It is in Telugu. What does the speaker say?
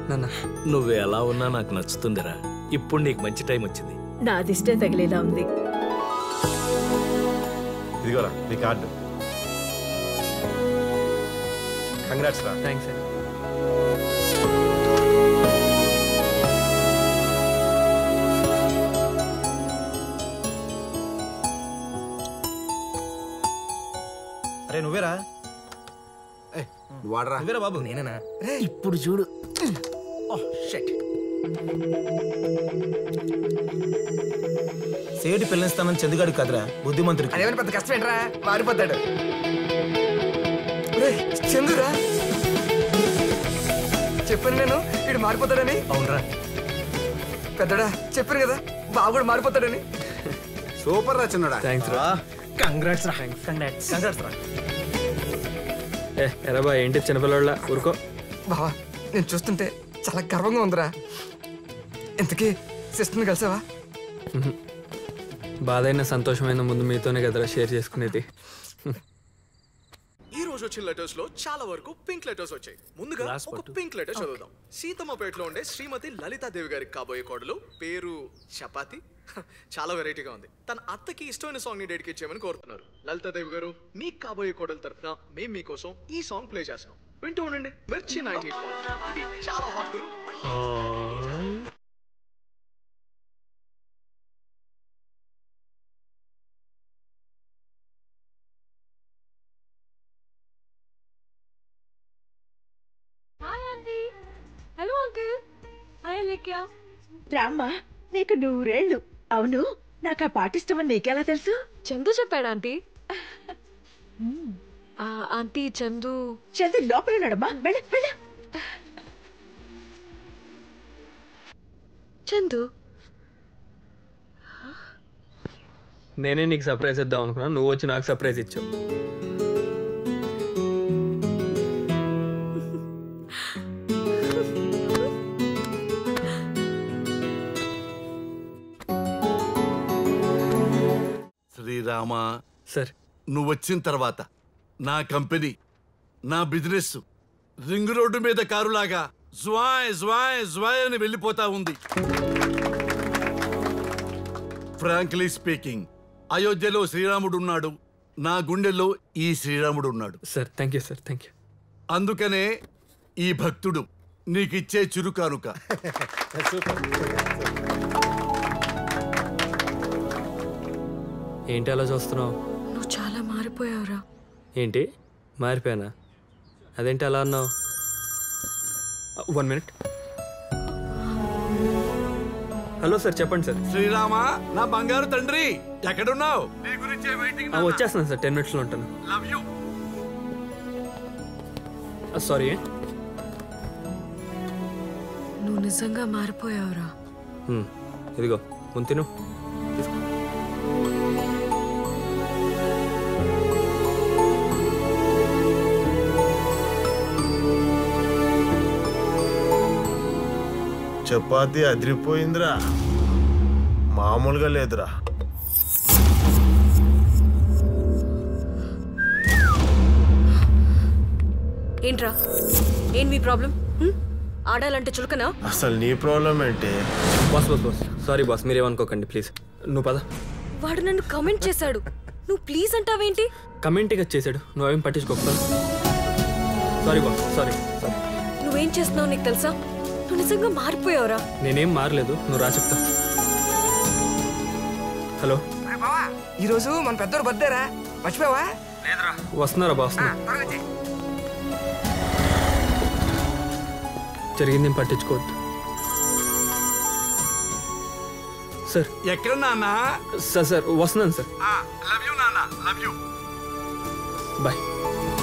నాన్న నువ్వు ఎలా ఉన్నా నాకు నచ్చుతుందిరా ఇప్పుడు నీకు మంచి టైం వచ్చింది నా దిష్టే తగిలేలా ఉంది ఇదిగోరా నీ కార్డు కంగ్రాట్స్ రా థ్యాంక్స్ అండి అరే నువ్వేరా వాడరా నువ్వేరా బాబు నేనేనా ఇప్పుడు చూడు సేటి పిల్లనిస్తానని చందుగాడు కదరా బుద్ధిమంతుడికి అదేమైనా పెద్ద కష్టం ఏంట్రా మారిపోతాడు ఒరేయ్, చందురా చెప్పాను నేను వీడు మారిపోతాడని అవునరా పెద్దడా చెప్పాను కదా బాబు కూడా మారిపోతాడని సూపర్ రా చిన్నడా థ్యాంక్స్ రా కంగ్రాట్స్ రా కంగ్రాట్స్ కంగ్రాట్స్ రా ఏ ఎరా బా ఏంటి చిన్నపిల్లల ఊరుకో బావా నేను చూస్తుంటే చాలా గర్వంగా ఉందిరా ఇంతకీ సిస్టర్ని కలిసావా బాధైన సంతోషమైన ముందు మీతోనే కదరా షేర్ చేసుకునేది ఈ రోజు వచ్చిన లెటర్స్ లో చాలా వరకు పింక్ లెటర్స్ వచ్చాయి ముందుగా ఒక పింక్ లెటర్ చదువుదాం సీతమ్మపేటలో ఉండే శ్రీమతి లలితాదేవి గారికి కాబోయే కోడలు పేరు చపాతి హ, చాలా వెరైటీగా ఉంది తన అత్తకి ఇష్టమైన సాంగ్ ని డెడికేట్ చేయమని కోరుతున్నారు లలితాదేవి గారు మీకు కాబోయే కోడల తరఫున మేము మీకోసం ఈ సాంగ్ ప్లే చేస్తాం వింటూ ఉండండి మిర్చి నైన్టీ చాలా hot hi aunty hello uncle hi లేక్యా రామ్మా నీకు నూరేళ్ళు అవును నాకు ఆ పాట ఇష్టమని నీకెలా తెలుసు చందు చెప్పాడు ఆంటీ ఆ, ఆంటీ చందు చంద్రు లోపల నడమ్మా వెళ్ళ వెళ్ళ చందు నేనే నీకు సర్ప్రైజ్ ఇద్దాం అనుకున్నా నువ్వు వచ్చి నాకు సర్ప్రైజ్ ఇచ్చావు శ్రీరామ సార్ నువ్వు వచ్చిన తర్వాత నా కంపెనీ నా బిజినెస్ రింగ్ రోడ్డు మీద కారులాగా జ్వాయ్ జ్వాయ్ జ్వాయ్ అని వెళ్ళిపోతా ఉంది ఫ్రాంక్లీ స్పీకింగ్ అయోధ్యలో శ్రీరాముడు ఉన్నాడు నా గుండెల్లో ఈ శ్రీరాముడు ఉన్నాడు sir thank you sir thank you అందుకనే ఈ భక్తుడు నీకిచ్చే చురుకానుక ఏంటి అలా చూస్తున్నావు నువ్వు చాలా మారిపోయావురా ఏంటి మారిపోయానా అదేంటి అలా అన్నావు వన్ మినిట్ హలో సార్ చెప్పండి సార్ శ్రీరామ నా బంగారు తండ్రి ఎక్కడున్నావు నీ గురించే వెయిటింగ్ ఆ, వచ్చేస్తున్నాను సార్ టెన్ మినిట్స్లో ఉంటాను లవ్ యూ సారీ నువ్వు నిజంగా మారిపోయావురా ఇదిగో ముందు తిను చపాతి అదిరిపోయిందిరా మామూలుగా లేదురా ఏంట్రా ఏం మీ ప్రాబ్లం ఆడాలంటే చులకనా అసలు నీ ప్రాబ్లం ఏంటి boss boss boss sorry boss మీరేమనుకోకండి please నువ్వు పద వాడు నన్ను కమెంట్ చేశాడు నువ్వు ప్లీజ్ అంటావేంటి కమెంట్గా చేశాడు నువ్వేం పట్టించుకోకపో సారీ బాస్ సారీ సారీ నువ్వేం చేస్తున్నావు నీకు తెలుసా నువ్వు నిజంగా మారిపోయావురా నేనేం మారలేదు నువ్వు రా చెప్తా హలో ఈరోజు మన పెద్దోడు బర్త్డేరా మర్చిపోయావా వస్తున్నారా బాస్ త్వరగా వచ్చేయ్. జరిగింది ఏం పట్టించుకోవద్దు సార్ ఎక్కడ నాన్న సార్ సార్ వస్తున్నాను సార్ లవ్ యూ నాన్న లవ్ యూ బాయ్